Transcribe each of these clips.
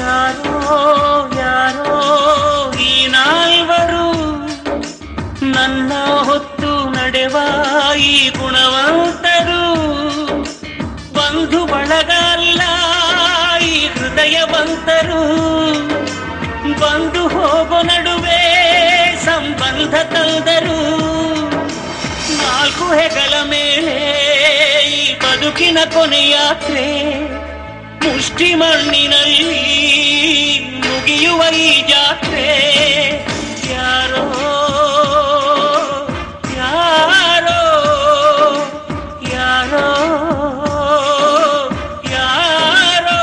ಯಾರೋ ಯಾರೋ ಈ ನಾಲ್ವರು ನನ್ನ ಹೊತ್ತು ನಡೆವ ಈ ಗುಣವಂತರು ಬಂಧು ಬಳಗ ಅಲ್ಲ ಈ ಹೃದಯವಂತರು ಬಂದು ಹೋಗೋ ನಡುವೆ ಸಂಬಂಧ ತಂದರು ನಾಲ್ಕು ಹೆಗಲ ಮೇಲೆ ಈ ಬದುಕಿನ ಕೊನೆಯಾತ್ರೆ ಮುಷ್ಟಿ ಮಣ್ಣಿನಲ್ಲಿ ಮುಗಿಯುವ ಈ ಜಾತ್ರೆ ಯಾರೋ ಯಾರೋ ಯಾರೋ ಯಾರೋ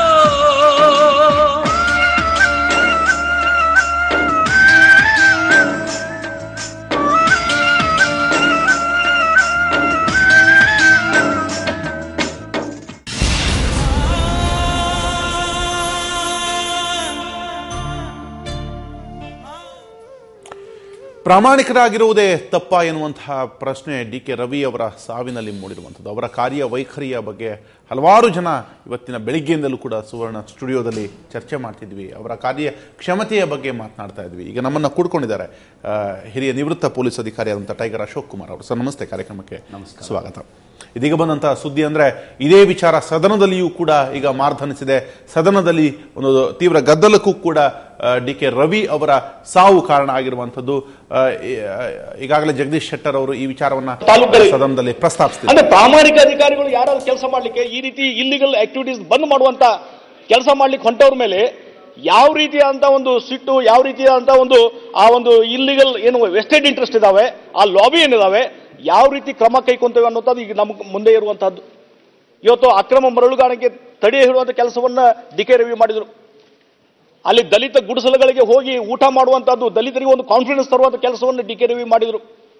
ಪ್ರಾಮಾಣಿಕರಾಗಿರುವುದೇ ತಪ್ಪ ಎನ್ನುವಂತಹ ಪ್ರಶ್ನೆ ಡಿ ಕೆ ರವಿ ಅವರ ಸಾವಿನಲ್ಲಿ ಮೂಡಿರುವಂಥದ್ದು ಅವರ ಕಾರ್ಯವೈಖರಿಯ ಬಗ್ಗೆ ಹಲವಾರು ಜನ ಇವತ್ತಿನ ಬೆಳಿಗ್ಗೆಯಿಂದಲೂ ಕೂಡ ಸುವರ್ಣ ಸ್ಟುಡಿಯೋದಲ್ಲಿ ಚರ್ಚೆ ಮಾಡ್ತಿದ್ವಿ ಅವರ ಕಾರ್ಯ ಕ್ಷಮತೆಯ ಬಗ್ಗೆ ಮಾತನಾಡ್ತಾ ಇದ್ವಿ ಈಗ ನಮ್ಮನ್ನು ಕೂಡ್ಕೊಂಡಿದ್ದಾರೆ ಆ, ಹಿರಿಯ ನಿವೃತ್ತ ಪೊಲೀಸ್ ಅಧಿಕಾರಿಯಾದಂಥ ಟೈಗರ್ ಅಶೋಕ್ ಕುಮಾರ್ ಅವರು ಸರ್ ನಮಸ್ತೆ ಕಾರ್ಯಕ್ರಮಕ್ಕೆ ಸ್ವಾಗತ ಇದೀಗ ಬಂದಂತಹ ಸುದ್ದಿ ಅಂದ್ರೆ ಇದೇ ವಿಚಾರ ಸದನದಲ್ಲಿಯೂ ಕೂಡ ಈಗ ಮಾರ್ಧನಿಸಿದೆ ಸದನದಲ್ಲಿ ಒಂದು ತೀವ್ರ ಗದ್ದಲಕ್ಕೂ ಕೂಡ ಡಿ ಕೆ ರವಿ ಅವರ ಸಾವು ಕಾರಣ ಆಗಿರುವಂತದ್ದು ಆ, ಈ- ಆ, ಈಗಾಗಲೇ ಜಗದೀಶ್ ಶೆಟ್ಟರ್ ಅವರು ಈ ವಿಚಾರವನ್ನ ತಾಲೂಕುಗಳಿಗೆ- ಸದನದಲ್ಲಿ ಪ್ರಸ್ತಾಪಿಸಿದ್ದಾರೆ ಅಂದ್ರೆ ಪ್ರಾಮಾಣಿಕ ಅಧಿಕಾರಿಗಳು ಯಾರಾದ್ರು ಕೆಲಸ ಮಾಡ್ಲಿಕ್ಕೆ ಈ ರೀತಿ ಇಲ್ಲಿಗಲ್ ಆಕ್ಟಿವಿಟೀಸ್ ಬಂದ್ ಮಾಡುವಂತ ಕೆಲಸ ಮಾಡ್ಲಿಕ್ಕೆ ಹೊಂಟವ್ರ ಮೇಲೆ ಯಾವ ರೀತಿಯಾದಂತ ಒಂದು ಸಿಟ್ಟು ಯಾವ ರೀತಿಯಾದಂತ ಒಂದು ಆ ಒಂದು ಇಲ್ಲಿಗಲ್ ಏನು ವೆಸ್ಟೆಡ್ ಇಂಟ್ರೆಸ್ಟ್ ಇದಾವೆ ಆ ಲಾಬಿ ಏನಿದಾವೆ ಯಾವ ರೀತಿ ಕ್ರಮ ಕೈಕೊಂತೇವೆ ಅನ್ನೋದು ಈಗ ನಮ್ಗೆ ಮುಂದೆ ಇರುವಂತಹದ್ದು ಇವತ್ತು ಅಕ್ರಮ ಮರಳುಗಾರಿಕೆ ತಡೆ ಹಿಡುವಂತ ಕೆಲಸವನ್ನ ಡಿ ಕೆ ರವಿ ಮಾಡಿದ್ರು ಅಲ್ಲಿ ದಲಿತ ಗುಡಿಸಲುಗಳಿಗೆ ಹೋಗಿ ಊಟ ಮಾಡುವಂತಹದ್ದು ದಲಿತರಿಗೆ ಒಂದು ಕಾನ್ಫಿಡೆನ್ಸ್ ತರುವಂತ ಕೆಲಸವನ್ನು ಡಿ ಕೆ ರವಿ ಮಾಡಿದ್ರು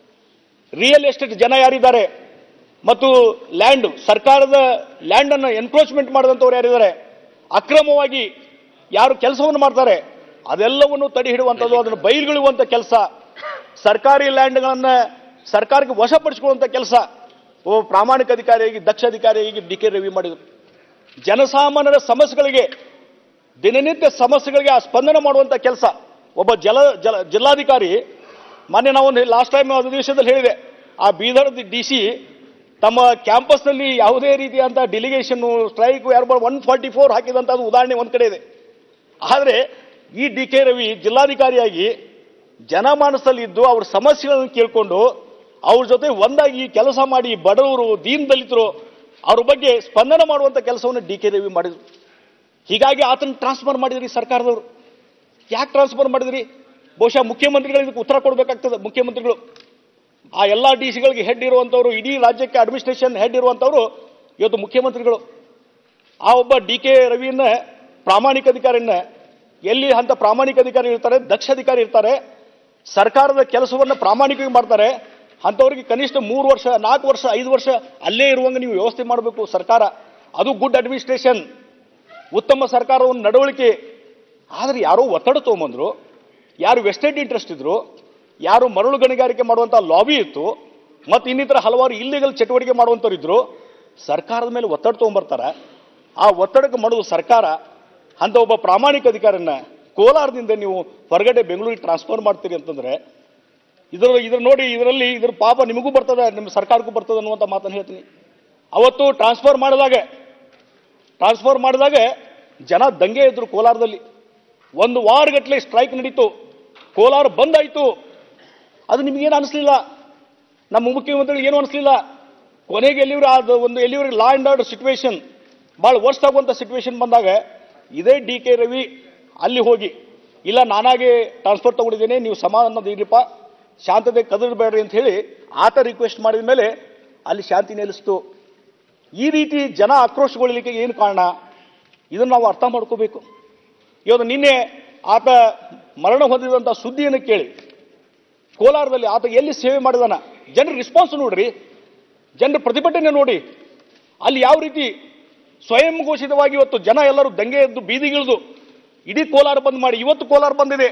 ರಿಯಲ್ ಎಸ್ಟೇಟ್ ಜನ ಯಾರಿದ್ದಾರೆ ಮತ್ತು ಲ್ಯಾಂಡ್ ಸರ್ಕಾರದ ಲ್ಯಾಂಡ್ ಅನ್ನು ಎನ್ಕ್ರೋಚ್ಮೆಂಟ್ ಮಾಡಿದಂಥವ್ರು ಯಾರಿದ್ದಾರೆ ಅಕ್ರಮವಾಗಿ ಯಾರು ಕೆಲಸವನ್ನು ಮಾಡ್ತಾರೆ ಅದೆಲ್ಲವನ್ನು ತಡೆ ಹಿಡುವಂಥದ್ದು ಅದನ್ನು ಬಯಲುಗಿಳುವಂಥ ಕೆಲಸ ಸರ್ಕಾರಿ ಲ್ಯಾಂಡ್ಗಳನ್ನ ಸರ್ಕಾರಕ್ಕೆ ವಶಪಡಿಸಿಕೊಳ್ಳುವಂಥ ಕೆಲಸ ಒಬ್ಬ ಪ್ರಾಮಾಣಿಕ ಅಧಿಕಾರಿಯಾಗಿ ದಕ್ಷ ಅಧಿಕಾರಿಯಾಗಿ ಡಿ ಕೆ ರವಿ ಮಾಡಿದರು ಜನಸಾಮಾನ್ಯರ ಸಮಸ್ಯೆಗಳಿಗೆ ದಿನನಿತ್ಯ ಸಮಸ್ಯೆಗಳಿಗೆ ಆ ಸ್ಪಂದನೆ ಮಾಡುವಂತ ಕೆಲಸ ಒಬ್ಬ ಜಲ ಜಲ ಜಿಲ್ಲಾಧಿಕಾರಿ ಮೊನ್ನೆ ನಾವು ಲಾಸ್ಟ್ ಟೈಮ್ ಅಧಿವೇಶನದಲ್ಲಿ ಹೇಳಿದೆ ಆ ಬೀದರ್ ಡಿ ಸಿ ತಮ್ಮ ಕ್ಯಾಂಪಸ್ನಲ್ಲಿ ಯಾವುದೇ ರೀತಿಯಂತ ಡಿಲಿಗೇಷನ್ ಸ್ಟ್ರೈಕ್ ಯಾರು ಒನ್ ಫಾರ್ಟಿ ಫೋರ್ ಹಾಕಿದಂತ ಉದಾಹರಣೆ ಒಂದ್ ಕಡೆ ಇದೆ ಆದರೆ ಈ ಡಿ ಕೆ ರವಿ ಜಿಲ್ಲಾಧಿಕಾರಿಯಾಗಿ ಜನಮಾನಸದಲ್ಲಿ ಇದ್ದು ಅವ್ರ ಸಮಸ್ಯೆಗಳನ್ನು ಕೇಳಿಕೊಂಡು ಅವ್ರ ಜೊತೆ ಒಂದಾಗಿ ಕೆಲಸ ಮಾಡಿ ಬಡವರು ದೀನ್ ದಲಿತರು ಅವ್ರ ಬಗ್ಗೆ ಸ್ಪಂದನೆ ಮಾಡುವಂತ ಕೆಲಸವನ್ನು ಡಿ ಕೆ ರವಿ ಮಾಡಿದ್ರು ಹೀಗಾಗಿ ಆತನ ಟ್ರಾನ್ಸ್ಫರ್ ಮಾಡಿದ್ರಿ ಸರ್ಕಾರದವರು ಯಾಕೆ ಟ್ರಾನ್ಸ್ಫರ್ ಮಾಡಿದ್ರಿ ಬಹುಶಃ ಮುಖ್ಯಮಂತ್ರಿಗಳು ಇದಕ್ಕೆ ಉತ್ತರ ಕೊಡಬೇಕಾಗ್ತದೆ ಮುಖ್ಯಮಂತ್ರಿಗಳು ಆ ಎಲ್ಲ ಡಿ ಸಿಗಳಿಗೆ ಹೆಡ್ ಇರುವಂತವರು ಇಡೀ ರಾಜ್ಯಕ್ಕೆ ಅಡ್ಮಿನಿಸ್ಟ್ರೇಷನ್ ಹೆಡ್ ಇರುವಂತವರು ಇವತ್ತು ಮುಖ್ಯಮಂತ್ರಿಗಳು ಆ ಒಬ್ಬ ಡಿ ಕೆ ರವಿಯನ್ನ ಪ್ರಾಮಾಣಿಕ ಅಧಿಕಾರಿಯನ್ನ ಎಲ್ಲಿ ಅಂತ ಪ್ರಾಮಾಣಿಕ ಅಧಿಕಾರಿ ಇರ್ತಾರೆ ದಕ್ಷ ಅಧಿಕಾರಿ ಇರ್ತಾರೆ ಸರ್ಕಾರದ ಕೆಲಸವನ್ನ ಪ್ರಾಮಾಣಿಕವಾಗಿ ಮಾಡ್ತಾರೆ ಅಂಥವ್ರಿಗೆ ಕನಿಷ್ಠ ಮೂರು ವರ್ಷ ನಾಲ್ಕು ವರ್ಷ ಐದು ವರ್ಷ ಅಲ್ಲೇ ಇರುವಂಗೆ ನೀವು ವ್ಯವಸ್ಥೆ ಮಾಡಬೇಕು ಸರ್ಕಾರ ಅದು ಗುಡ್ ಅಡ್ಮಿನಿಸ್ಟ್ರೇಷನ್ ಉತ್ತಮ ಸರ್ಕಾರವನ್ನು ನಡವಳಿಕೆ ಆದರೆ ಯಾರೋ ಒತ್ತಡ ತೊಗೊಂಬಂದ್ರು ಯಾರು ವೆಸ್ಟೆಡ್ ಇಂಟ್ರೆಸ್ಟ್ ಇದ್ರು ಯಾರು ಮರಳು ಗಣಿಗಾರಿಕೆ ಮಾಡುವಂತ ಲಾಬಿ ಇತ್ತು ಮತ್ತು ಇನ್ನಿತರ ಹಲವಾರು ಇಲ್ಲಿಗಲ್ ಚಟುವಟಿಕೆ ಮಾಡುವಂಥವ್ರು ಇದ್ರು ಸರ್ಕಾರದ ಮೇಲೆ ಒತ್ತಡ ತೊಗೊಂಬರ್ತಾರೆ ಆ ಒತ್ತಡಕ್ಕೆ ಮಾಡೋದು ಸರ್ಕಾರ ಅಂತ ಒಬ್ಬ ಪ್ರಾಮಾಣಿಕ ಅಧಿಕಾರಿಯನ್ನ ಕೋಲಾರದಿಂದ ನೀವು ಹೊರಗಡೆ ಬೆಂಗಳೂರಿಗೆ ಟ್ರಾನ್ಸ್ಫರ್ ಮಾಡ್ತೀರಿ ಅಂತಂದ್ರೆ ಇದರ ಇದ್ರ ನೋಡಿ ಇದರಲ್ಲಿ ಇದ್ರ ಪಾಪ ನಿಮಗೂ ಬರ್ತದೆ ನಿಮ್ಮ ಸರ್ಕಾರಕ್ಕೂ ಬರ್ತದೆ ಅನ್ನುವಂಥ ಮಾತನ್ನು ಹೇಳ್ತೀನಿ ಅವತ್ತು ಟ್ರಾನ್ಸ್ಫರ್ ಮಾಡಿದಾಗ ಟ್ರಾನ್ಸ್ಫರ್ ಮಾಡಿದಾಗ ಜನ ದಂಗೆ ಇದ್ರು ಕೋಲಾರದಲ್ಲಿ ಒಂದು ವಾರಗಟ್ಟಲೆ ಸ್ಟ್ರೈಕ್ ನಡೀತು ಕೋಲಾರ ಬಂದ್ ಆಯ್ತು ಅದು ನಿಮಗೇನು ಅನಿಸ್ಲಿಲ್ಲ ನಮ್ಮ ಮುಖ್ಯಮಂತ್ರಿಗಳಿಗೆ ಏನು ಅನಿಸ್ಲಿಲ್ಲ ಕೊನೆಗೆ ಎಲ್ಲಿವ್ರು ಅದು ಒಂದು ಎಲ್ಲಿವ್ರಿಗೆ ಲಾ ಅಂಡ್ ಆರ್ಡರ್ ಸಿಚುವೇಶನ್ ಭಾಳ ವರ್ಸ್ಟ್ ಆಗುವಂಥ ಸಿಚುವೇಶನ್ ಬಂದಾಗ ಇದೇ ಡಿ ಕೆ ರವಿ ಅಲ್ಲಿ ಹೋಗಿ ಇಲ್ಲ ನಾನಾಗೆ ಟ್ರಾನ್ಸ್ಫರ್ ತಗೊಂಡಿದ್ದೇನೆ ನೀವು ಸಮಾಧಾನದ ಇರಪ್ಪ ಶಾಂತತೆ ಕದಡಬೇಡ್ರಿ ಅಂತ ಹೇಳಿ ಆತ ರಿಕ್ವೆಸ್ಟ್ ಮಾಡಿದ ಮೇಲೆ ಅಲ್ಲಿ ಶಾಂತಿ ನೆಲೆಸ್ತು ಈ ರೀತಿ ಜನ ಆಕ್ರೋಶಗೊಳ್ಳಲಿಕ್ಕೆ ಏನು ಕಾರಣ ಇದನ್ನು ನಾವು ಅರ್ಥ ಮಾಡ್ಕೋಬೇಕು ಇವತ್ತು ನಿನ್ನೆ ಆತ ಮರಣ ಹೊಂದಿದಂಥ ಸುದ್ದಿಯನ್ನು ಕೇಳಿ ಕೋಲಾರದಲ್ಲಿ ಆತ ಎಲ್ಲಿ ಸೇವೆ ಮಾಡಿದಾನ ಜನರ ರೆಸ್ಪಾನ್ಸ್ ನೋಡ್ರಿ ಜನರ ಪ್ರತಿಭಟನೆ ನೋಡಿ ಅಲ್ಲಿ ಯಾವ ರೀತಿ ಸ್ವಯಂ ಘೋಷಿತವಾಗಿ ಇವತ್ತು ಜನ ಎಲ್ಲರೂ ದಂಗೆ ಎದ್ದು ಬೀದಿಗಿಳಿದು ಇಡೀ ಕೋಲಾರ ಬಂದ್ ಮಾಡಿ ಇವತ್ತು ಕೋಲಾರ ಬಂದಿದೆ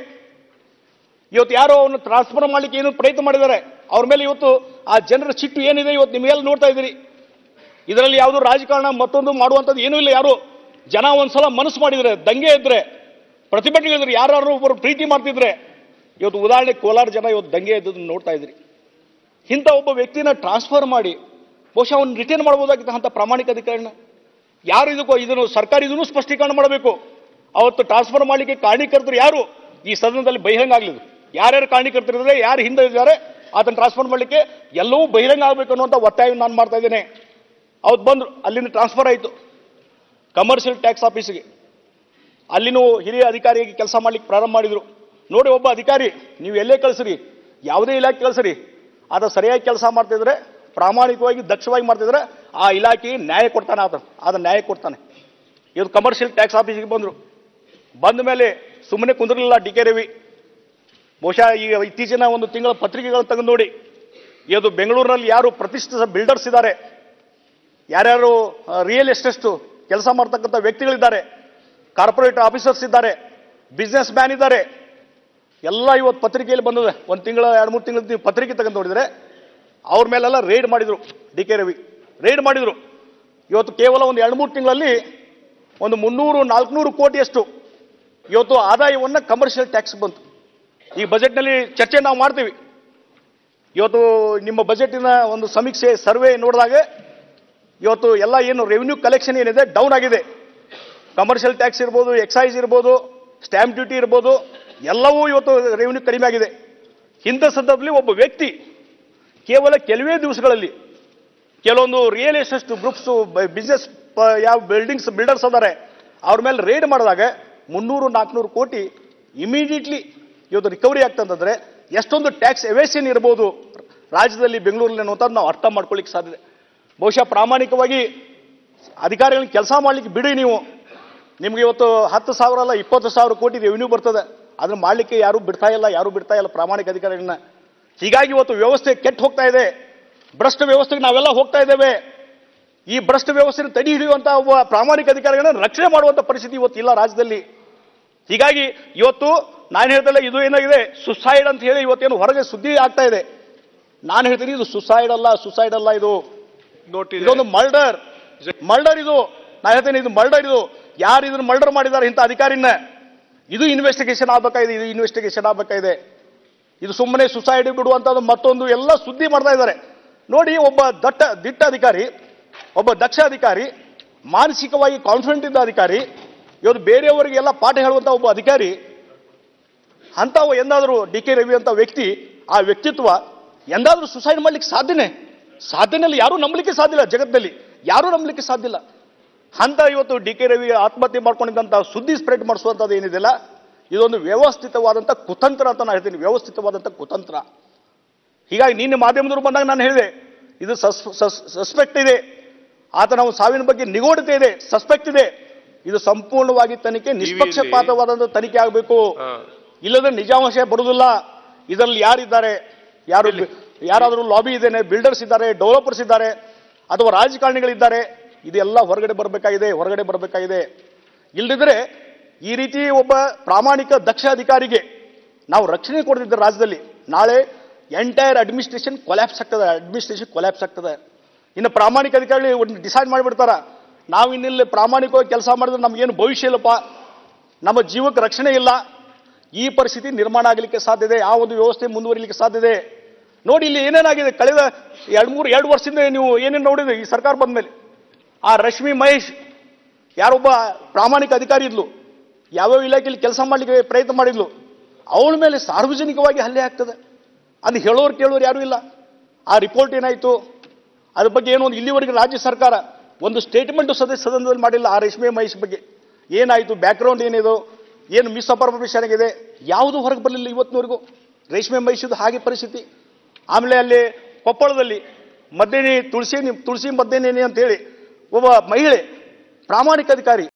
ಇವತ್ತು ಯಾರೋ ಅವನು ಟ್ರಾನ್ಸ್ಫರ್ ಮಾಡ್ಲಿಕ್ಕೆ ಏನು ಪ್ರಯತ್ನ ಮಾಡಿದ್ದಾರೆ ಅವ್ರ ಮೇಲೆ ಇವತ್ತು ಆ ಜನರ ಸಿಟ್ಟು ಏನಿದೆ ಇವತ್ತು ನಿಮಗೆಲ್ಲ ನೋಡ್ತಾ ಇದ್ದೀರಿ ಇದರಲ್ಲಿ ಯಾವುದು ರಾಜಕಾರಣ ಮತ್ತೊಂದು ಮಾಡುವಂಥದ್ದು ಏನೂ ಇಲ್ಲ ಯಾರು ಜನ ಒಂದ್ಸಲ ಮನಸ್ಸು ಮಾಡಿದ್ರೆ ದಂಗೆ ಇದ್ರೆ ಪ್ರತಿಭಟನೆಗಳಿದ್ರೆ ಯಾರು ಒಬ್ಬರು ಪ್ರೀತಿ ಮಾಡ್ತಿದ್ರೆ ಇವತ್ತು ಉದಾಹರಣೆ ಕೋಲಾರ ಜನ ಇವತ್ತು ದಂಗೆ ಇದ್ದದನ್ನ ನೋಡ್ತಾ ಇದ್ರಿ ಇಂಥ ಒಬ್ಬ ವ್ಯಕ್ತಿನ ಟ್ರಾನ್ಸ್ಫರ್ ಮಾಡಿ ಬಹುಶಃ ಅವ್ನು ರಿಟರ್ನ್ ಮಾಡ್ಬೋದಾಗಿತ್ತು ಅಂತ ಪ್ರಾಮಾಣಿಕ ಅಧಿಕಾರಿನ ಯಾರು ಇದಕ್ಕೂ ಇದನ್ನು ಸರ್ಕಾರ ಇದನ್ನು ಸ್ಪಷ್ಟೀಕರಣ ಮಾಡಬೇಕು ಅವತ್ತು ಟ್ರಾನ್ಸ್ಫರ್ ಮಾಡಲಿಕ್ಕೆ ಕಾರಣೀಕರ್ತರು ಯಾರು ಈ ಸದನದಲ್ಲಿ ಬಹಿರಂಗ ಆಗ್ಲಿದ್ದು ಯಾರ್ಯಾರು ಕಾರಣೀಕರ್ತರಿದ್ರೆ ಯಾರು ಹಿಂದೆ ಇದ್ದಾರೆ ಅದನ್ನು ಟ್ರಾನ್ಸ್ಫರ್ ಮಾಡಲಿಕ್ಕೆ ಎಲ್ಲವೂ ಬಹಿರಂಗ ಆಗಬೇಕು ಅನ್ನುವಂಥ ಒತ್ತಾಯ ನಾನು ಮಾಡ್ತಾ ಇದ್ದೇನೆ ಅವತ್ತು ಬಂದರು ಅಲ್ಲಿಂದ ಟ್ರಾನ್ಸ್ಫರ್ ಆಯಿತು ಕಮರ್ಷಿಯಲ್ ಟ್ಯಾಕ್ಸ್ ಆಫೀಸಿಗೆ ಅಲ್ಲಿನೂ ಹಿರಿಯ ಅಧಿಕಾರಿಯಾಗಿ ಕೆಲಸ ಮಾಡ್ಲಿಕ್ಕೆ ಪ್ರಾರಂಭ ಮಾಡಿದ್ರು ನೋಡಿ ಒಬ್ಬ ಅಧಿಕಾರಿ ನೀವು ಎಲ್ಲೇ ಕಳಿಸ್ರಿ ಯಾವುದೇ ಇಲಾಖೆ ಕಳಿಸ್ರಿ ಆತ ಸರಿಯಾಗಿ ಕೆಲಸ ಮಾಡ್ತಿದ್ರೆ ಪ್ರಾಮಾಣಿಕವಾಗಿ ದಕ್ಷವಾಗಿ ಮಾಡ್ತಿದ್ರೆ ಆ ಇಲಾಖೆಗೆ ನ್ಯಾಯ ಕೊಡ್ತಾನೆ ಆತ ಆತ ನ್ಯಾಯ ಕೊಡ್ತಾನೆ ಇವತ್ತು ಕಮರ್ಷಿಯಲ್ ಟ್ಯಾಕ್ಸ್ ಆಫೀಸಿಗೆ ಬಂದರು ಬಂದ ಮೇಲೆ ಸುಮ್ಮನೆ ಕುಂದಿರಲಿಲ್ಲ ಡಿ ಕೆ ರವಿ ಬಹುಶಃ ಈಗ ಇತ್ತೀಚಿನ ಒಂದು ತಿಂಗಳ ಪತ್ರಿಕೆಗಳನ್ನು ತೆಗೆದು ನೋಡಿ ಇವತ್ತು ಬೆಂಗಳೂರಿನಲ್ಲಿ ಯಾರು ಪ್ರತಿಷ್ಠಿತ ಬಿಲ್ಡರ್ಸ್ ಇದ್ದಾರೆ ಯಾರ್ಯಾರು ರಿಯಲ್ ಎಸ್ಟೇಟ್ ಕೆಲಸ ಮಾಡ್ತಕ್ಕಂಥ ವ್ಯಕ್ತಿಗಳಿದ್ದಾರೆ ಕಾರ್ಪೊರೇಟ್ ಆಫೀಸರ್ಸ್ ಇದ್ದಾರೆ ಬಿಸ್ನೆಸ್ ಮ್ಯಾನ್ ಇದ್ದಾರೆ ಎಲ್ಲ ಇವತ್ತು ಪತ್ರಿಕೆಯಲ್ಲಿ ಬಂದಿದೆ ಒಂದು ತಿಂಗಳ ಎರಡು ಮೂರು ತಿಂಗಳ ಪತ್ರಿಕೆ ತೆಗೆದು ನೋಡಿದರೆ ಅವ್ರ ಮೇಲೆಲ್ಲ ರೇಡ್ ಮಾಡಿದ್ರು ಡಿ ಕೆ ರವಿ ರೇಡ್ ಮಾಡಿದ್ರು ಇವತ್ತು ಕೇವಲ ಒಂದು ಎರಡು ಮೂರು ತಿಂಗಳಲ್ಲಿ ಒಂದು ಮುನ್ನೂರು ನಾಲ್ಕುನೂರು ಕೋಟಿಯಷ್ಟು ಇವತ್ತು ಆದಾಯವನ್ನು ಕಮರ್ಷಿಯಲ್ ಟ್ಯಾಕ್ಸ್ ಬಂತು ಈ ಬಜೆಟ್ನಲ್ಲಿ ಚರ್ಚೆ ನಾವು ಮಾಡ್ತೀವಿ ಇವತ್ತು ನಿಮ್ಮ ಬಜೆಟಿನ ಒಂದು ಸಮೀಕ್ಷೆ ಸರ್ವೆ ನೋಡಿದಾಗ ಇವತ್ತು ಎಲ್ಲ ಏನು ರೆವಿನ್ಯೂ ಕಲೆಕ್ಷನ್ ಏನಿದೆ ಡೌನ್ ಆಗಿದೆ ಕಮರ್ಷಿಯಲ್ ಟ್ಯಾಕ್ಸ್ ಇರ್ಬೋದು ಎಕ್ಸೈಸ್ ಇರ್ಬೋದು ಸ್ಟ್ಯಾಂಪ್ ಡ್ಯೂಟಿ ಇರ್ಬೋದು ಎಲ್ಲವೂ ಇವತ್ತು ರೆವಿನ್ಯೂ ಕಡಿಮೆ ಆಗಿದೆ ಇಂಥ ಸಂದರ್ಭದಲ್ಲಿ ಒಬ್ಬ ವ್ಯಕ್ತಿ ಕೇವಲ ಕೆಲವೇ ದಿವಸಗಳಲ್ಲಿ ಕೆಲವೊಂದು ರಿಯಲ್ ಎಸ್ಟೇಟ್ ಗ್ರೂಪ್ಸ್ ಬಿಸ್ನೆಸ್ ಯಾವ ಬಿಲ್ಡಿಂಗ್ಸ್ ಬಿಲ್ಡರ್ಸ್ ಅದಾರೆ ಅವ್ರ ಮೇಲೆ ರೇಡ್ ಮಾಡಿದಾಗ ಮುನ್ನೂರು ನಾಲ್ಕುನೂರು ಕೋಟಿ ಇಮಿಡಿಯೇಟ್ಲಿ ಇವತ್ತು ರಿಕವರಿ ಆಗ್ತಂತಂದ್ರೆ ಎಷ್ಟೊಂದು ಟ್ಯಾಕ್ಸ್ ಎವೇಷನ್ ಇರ್ಬೋದು ರಾಜ್ಯದಲ್ಲಿ ಬೆಂಗಳೂರಲ್ಲಿ ಅನ್ನುವಂಥದ್ದು ನಾವು ಅರ್ಥ ಮಾಡ್ಕೊಳ್ಳಿಕ್ಕೆ ಸಾಧ್ಯತೆ ಬಹುಶಃ ಪ್ರಾಮಾಣಿಕವಾಗಿ ಅಧಿಕಾರಿಗಳನ್ನ ಕೆಲಸ ಮಾಡ್ಲಿಕ್ಕೆ ಬಿಡಿ ನೀವು ನಿಮ್ಗೆ ಇವತ್ತು ಹತ್ತು ಸಾವಿರ ಅಲ್ಲ ಇಪ್ಪತ್ತು ಸಾವಿರ ಕೋಟಿ ರೆವಿನ್ಯೂ ಬರ್ತದೆ ಅದನ್ನ ಮಾಡ್ಲಿಕ್ಕೆ ಯಾರು ಬಿಡ್ತಾ ಇಲ್ಲ ಯಾರು ಬಿಡ್ತಾ ಇಲ್ಲ ಪ್ರಾಮಾಣಿಕ ಅಧಿಕಾರಿಗಳನ್ನ ಹೀಗಾಗಿ ಇವತ್ತು ವ್ಯವಸ್ಥೆ ಕೆಟ್ಟು ಹೋಗ್ತಾ ಇದೆ ಭ್ರಷ್ಟ ವ್ಯವಸ್ಥೆಗೆ ನಾವೆಲ್ಲ ಹೋಗ್ತಾ ಇದ್ದೇವೆ ಈ ಭ್ರಷ್ಟ ವ್ಯವಸ್ಥೆನ ತಡೆ ಹಿಡಿಯುವಂತ ಒಬ್ಬ ಪ್ರಾಮಾಣಿಕ ಅಧಿಕಾರಿಗಳನ್ನ ರಕ್ಷಣೆ ಮಾಡುವಂತ ಪರಿಸ್ಥಿತಿ ಇವತ್ತು ಇಲ್ಲ ರಾಜ್ಯದಲ್ಲಿ ಹೀಗಾಗಿ ಇವತ್ತು ನಾನು ಹೇಳ್ದಲ್ಲ ಇದು ಏನಾಗಿದೆ ಸುಸೈಡ್ ಅಂತ ಹೇಳಿ ಇವತ್ತೇನು ಹೊರಗೆ ಸುದ್ದಿ ಆಗ್ತಾ ಇದೆ ನಾನು ಹೇಳ್ತೀನಿ ಇದು ಸುಸೈಡ್ ಅಲ್ಲ ಸುಸೈಡ್ ಅಲ್ಲ ಇದು ಇದೊಂದು ಮರ್ಡರ್ ಮರ್ಡರ್ ಇದು ನಾ ಹೇಳ್ತೇನೆ ಇದು ಮರ್ಡರ್ ಇದು ಯಾರು ಇದನ್ನ ಮರ್ಡರ್ ಮಾಡಿದ್ದಾರೆ ಇಂಥ ಅಧಿಕಾರಿನ ಇದು ಇನ್ವೆಸ್ಟಿಗೇಷನ್ ಆಗ್ಬೇಕಾಗಿದೆ ಇದು ಇನ್ವೆಸ್ಟಿಗೇಷನ್ ಆಗ್ಬೇಕಾಗಿದೆ ಇದು ಸುಮ್ಮನೆ ಸುಸೈಡ್ ಬಿಡುವಂಥದ್ದು ಮತ್ತೊಂದು ಎಲ್ಲ ಸುದ್ದಿ ಮಾಡ್ತಾ ಇದ್ದಾರೆ ನೋಡಿ ಒಬ್ಬ ದಟ್ಟ ದಿಟ್ಟ ಅಧಿಕಾರಿ ಒಬ್ಬ ದಕ್ಷ ಅಧಿಕಾರಿ ಮಾನಸಿಕವಾಗಿ ಕಾನ್ಫಿಡೆಂಟ್ ಇದ್ದ ಅಧಿಕಾರಿ ಇವತ್ತು ಬೇರೆಯವರಿಗೆ ಎಲ್ಲ ಪಾಠ ಹೇಳುವಂತ ಒಬ್ಬ ಅಧಿಕಾರಿ ಅಂಥವು ಎಂದಾದರೂ ಡಿ ಕೆ ರವಿ ಅಂತ ವ್ಯಕ್ತಿ ಆ ವ್ಯಕ್ತಿತ್ವ ಎಂದಾದರೂ ಸುಸೈಡ್ ಮಾಡ್ಲಿಕ್ಕೆ ಸಾಧ್ಯನೇ ಸಾಧ್ಯನೆಲ್ಲ ಯಾರೂ ನಂಬಲಿಕ್ಕೆ ಸಾಧ್ಯ ಇಲ್ಲ ಜಗತ್ತಲ್ಲಿ ಯಾರೂ ನಂಬಲಿಕ್ಕೆ ಸಾಧ್ಯ ಇಲ್ಲ ಅಂತ ಇವತ್ತು ಡಿ ಕೆ ರವಿ ಆತ್ಮಹತ್ಯೆ ಮಾಡ್ಕೊಂಡಿದ್ದಂಥ ಸುದ್ದಿ ಸ್ಪ್ರೆಡ್ ಮಾಡಿಸುವಂಥದ್ದು ಏನಿದೆಯಲ್ಲ ಇದೊಂದು ವ್ಯವಸ್ಥಿತವಾದಂಥ ಕುತಂತ್ರ ಅಂತ ನಾನು ಹೇಳ್ತೀನಿ ವ್ಯವಸ್ಥಿತವಾದಂಥ ಕುತಂತ್ರ ಹೀಗಾಗಿ ನಿನ್ನೆ ಮಾಧ್ಯಮದವರು ಬಂದಾಗ ನಾನು ಹೇಳಿದೆ ಇದು ಸಸ್ಪೆಕ್ಟ್ ಇದೆ ಆತನ ಒಂದು ಸಾವಿನ ಬಗ್ಗೆ ನಿಗೂಢತೆ ಇದೆ ಸಸ್ಪೆಕ್ಟ್ ಇದೆ ಇದು ಸಂಪೂರ್ಣವಾಗಿ ತನಿಖೆ ನಿಷ್ಪಕ್ಷಪಾತವಾದಂಥ ತನಿಖೆ ಆಗಬೇಕು ಇಲ್ಲದ್ರೆ ನಿಜಾಂಶ ಬರುವುದಿಲ್ಲ ಇದರಲ್ಲಿ ಯಾರಿದ್ದಾರೆ ಯಾರು ಯಾರಾದರೂ ಲಾಬಿ ಇದ್ದೇನೆ ಬಿಲ್ಡರ್ಸ್ ಇದ್ದಾರೆ ಡೆವಲಪರ್ಸ್ ಇದ್ದಾರೆ ಅಥವಾ ರಾಜಕಾರಣಿಗಳಿದ್ದಾರೆ ಇದೆಲ್ಲ ಹೊರಗಡೆ ಬರಬೇಕಾಗಿದೆ ಹೊರಗಡೆ ಬರಬೇಕಾಗಿದೆ ಇಲ್ಲದಿದ್ರೆ ಈ ರೀತಿ ಒಬ್ಬ ಪ್ರಾಮಾಣಿಕ ದಕ್ಷ ಅಧಿಕಾರಿಗೆ ನಾವು ರಕ್ಷಣೆ ಕೊಡ್ತಿದ್ದ ರಾಜ್ಯದಲ್ಲಿ ನಾಳೆ ಎಂಟೈರ್ ಅಡ್ಮಿನಿಸ್ಟ್ರೇಷನ್ ಕೊಲ್ಯಾಪ್ಸ್ ಆಗ್ತದೆ ಅಡ್ಮಿನಿಸ್ಟ್ರೇಷನ್ ಕೊಲ್ಯಾಪ್ಸ್ ಆಗ್ತದೆ ಇನ್ನು ಪ್ರಾಮಾಣಿಕ ಅಧಿಕಾರಿ ಡಿಸೈಡ್ ಮಾಡಿಬಿಡ್ತಾರ ನಾವು ಇನ್ನಿಲ್ಲಿ ಪ್ರಾಮಾಣಿಕವಾಗಿ ಕೆಲಸ ಮಾಡಿದ್ರೆ ನಮಗೇನು ಭವಿಷ್ಯ ಇಲ್ಲಪ್ಪ ನಮ್ಮ ಜೀವಕ್ಕೆ ರಕ್ಷಣೆ ಇಲ್ಲ ಈ ಪರಿಸ್ಥಿತಿ ನಿರ್ಮಾಣ ಆಗಲಿಕ್ಕೆ ಸಾಧ್ಯ ಇದೆ ಆ ಒಂದು ವ್ಯವಸ್ಥೆ ಮುಂದುವರಿಲಿಕ್ಕೆ ಸಾಧ್ಯ ಇದೆ ನೋಡಿ ಇಲ್ಲಿ ಏನೇನಾಗಿದೆ ಕಳೆದ ಎರಡು ಮೂರು ಎರಡು ವರ್ಷದಿಂದ ನೀವು ಏನೇನು ನೋಡಿದ್ರಿ ಈ ಸರ್ಕಾರ ಬಂದ ಮೇಲೆ ಆ ರಶ್ಮಿ ಮಹೇಶ್ ಯಾರೊಬ್ಬ ಪ್ರಾಮಾಣಿಕ ಅಧಿಕಾರಿ ಇದ್ಲು ಯಾವ್ಯಾವ ಇಲಾಖೆಯಲ್ಲಿ ಕೆಲಸ ಮಾಡಲಿಕ್ಕೆ ಪ್ರಯತ್ನ ಮಾಡಿದ್ಲು ಅವಳ ಮೇಲೆ ಸಾರ್ವಜನಿಕವಾಗಿ ಹಲ್ಲೆ ಆಗ್ತದೆ ಅದು ಹೇಳೋರು ಕೇಳೋರು ಯಾರೂ ಇಲ್ಲ ಆ ರಿಪೋರ್ಟ್ ಏನಾಯಿತು ಅದ್ರ ಬಗ್ಗೆ ಏನೋ ಒಂದು ಇಲ್ಲಿವರೆಗೆ ರಾಜ್ಯ ಸರ್ಕಾರ ಒಂದು ಸ್ಟೇಟ್ಮೆಂಟ್ ಸದಸ್ಯ ಸದನದಲ್ಲಿ ಮಾಡಿಲ್ಲ ಆ ರೇಷ್ಮೆ ಮಹೇಶ್ ಬಗ್ಗೆ ಏನಾಯಿತು ಬ್ಯಾಕ್ಗ್ರೌಂಡ್ ಏನಿದು ಏನು ಮಿಸ್ಅಪರ್ಮೇಷನ್ ಆಗಿದೆ ಯಾವುದು ಹೊರಗೆ ಬರಲಿಲ್ಲ ಇವತ್ತಿನವರೆಗೂ ರೇಷ್ಮೆ ಮಹೇಶದು ಹಾಗೆ ಪರಿಸ್ಥಿತಿ ಆಮೇಲೆ ಅಲ್ಲಿ ಕೊಪ್ಪಳದಲ್ಲಿ ಮದ್ದೇನಿ ತುಳಸಿ ತುಳಸಿ ಮದ್ದೇನೇನಿ ಅಂತ ಹೇಳಿ ಒಬ್ಬ ಮಹಿಳೆ ಪ್ರಾಮಾಣಿಕ ಅಧಿಕಾರಿ